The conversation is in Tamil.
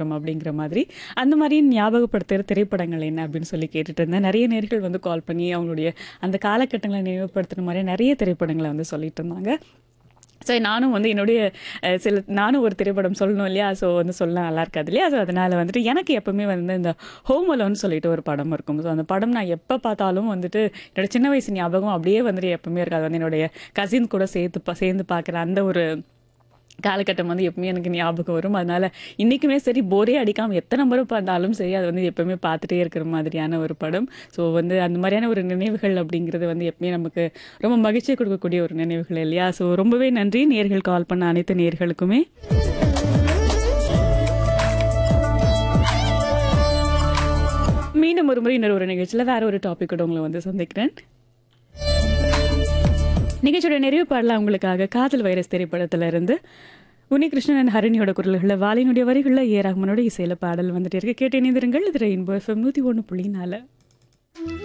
சுதந்திரம் அப்படிங்கிற மாதிரி அந்த மாதிரி ஞாபகப்படுத்துகிற திரைப்படங்கள் என்ன அப்படின்னு சொல்லி கேட்டுட்டு இருந்தேன் நிறைய நேர்கள் வந்து கால் பண்ணி அவங்களுடைய அந்த காலகட்டங்களை நினைவுபடுத்துகிற மாதிரி நிறைய திரைப்படங்களை வந்து சொல்லிட்டு இருந்தாங்க ஸோ நானும் வந்து என்னுடைய அஹ், சில நானும் ஒரு திரைப்படம் சொல்லணும் இல்லையா ஸோ வந்து சொல்ல நல்லா இருக்காது இல்லையா ஸோ அதனால் வந்துட்டு எனக்கு எப்பவுமே வந்து இந்த ஹோம் அலோன்னு சொல்லிட்டு ஒரு படம் இருக்கும் ஸோ அந்த படம் நான் எப்போ பார்த்தாலும் வந்துட்டு என்னோட சின்ன வயசு ஞாபகம் அப்படியே வந்துட்டு எப்பவுமே இருக்காது வந்து என்னுடைய கசின் கூட சேர்த்து பா- சேர்ந்து பார்க்குற அந்த ஒரு காலகட்டம் வந்து எப்பவுமே எனக்கு ஞாபகம் வரும் அதனால இன்றைக்குமே சரி போரே அடிக்காமல் எத்தனை முறை பார்த்தாலும் சரி அது வந்து எப்பவுமே பார்த்துட்டே இருக்கிற மாதிரியான ஒரு படம் ஸோ வந்து அந்த மாதிரியான ஒரு நினைவுகள் அப்படிங்கிறது வந்து எப்பவுமே நமக்கு ரொம்ப மகிழ்ச்சியை கொடுக்கக்கூடிய ஒரு நினைவுகள் இல்லையா ஸோ ரொம்பவே நன்றி நேர்கள் கால் பண்ண அனைத்து நேர்களுக்குமே மீண்டும் ஒரு முறை இன்னொரு ஒரு நிகழ்ச்சியில் வேற ஒரு டாபிக்கோட உங்களை வந்து சந்திக்கிறேன் நிகழ்ச்சியோட நிறைவு பாடலாம் உங்களுக்காக காதல் வைரஸ் திரைப்படத்துல இருந்து உன்னிகிருஷ்ணன் அண்ட் ஹரணியோட குரல்களில் வாலினுடைய வரிகளில் ஏ ரஹ்மானோட இசையில பாடல் வந்துட்டு இருக்கு கேட்டு இணைந்திருங்கள் இது ரெயின்போ எஃப்எம் நூற்றி ஒன்று புள்ளி நாலு